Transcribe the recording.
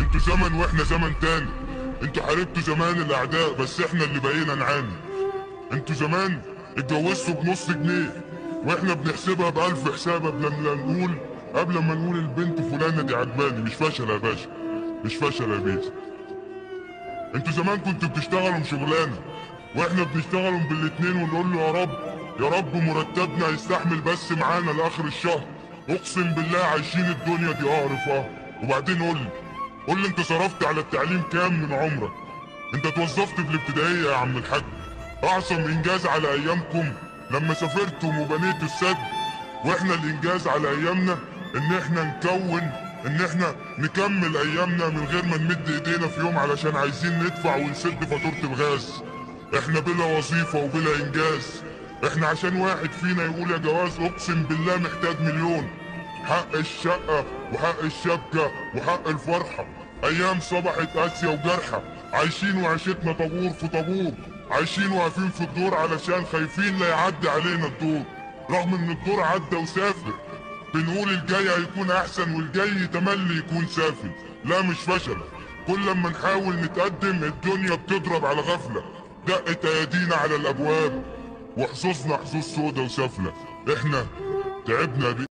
انتوا زمن واحنا زمن تاني انتوا حاربتوا زمان الاعداء بس احنا اللي بقينا نعاني انتوا زمان اتجوزتوا بنص جنيه واحنا بنحسبها بألف حساب قبل ما نقول قبل ما نقول البنت فلانة دي عجباني مش فشل يا باشا مش فشل يا بيس انتوا زمان كنتوا بتشتغلوا شغلانة واحنا بنشتغلوا بالاتنين ونقول له يا رب يا رب مرتبنا يستحمل بس معانا لاخر الشهر اقسم بالله عايشين الدنيا دي قهر فقر وبعدين قول لي قول لي انت صرفت على التعليم كام من عمرك انت اتوظفت في الابتدائية يا عم الحاج اعظم انجاز على ايامكم لما سافرتم وبنيتوا السد واحنا الانجاز على ايامنا ان احنا نكون ان احنا نكمل ايامنا من غير ما نمد ايدينا في يوم علشان عايزين ندفع ونسد فاتورة الغاز احنا بلا وظيفة وبلا انجاز احنا عشان واحد فينا يقول يا جواز اقسم بالله محتاج مليون حق الشقة وحق الشبكة وحق الفرحة ايام صبحت قاسية وجرحة عايشين وعيشتنا طابور في طابور عايشين واقفين في الدور علشان خايفين لا يعدي علينا الدور رغم ان الدور عدى وسافر بنقول الجاي هيكون احسن والجاي تملي يكون سافل لا مش فشل كل لما نحاول نتقدم الدنيا بتضرب على غفلة دقت ايادينا على الابواب وحظوظنا حظوظ سودا وسفلة احنا تعبنا بيه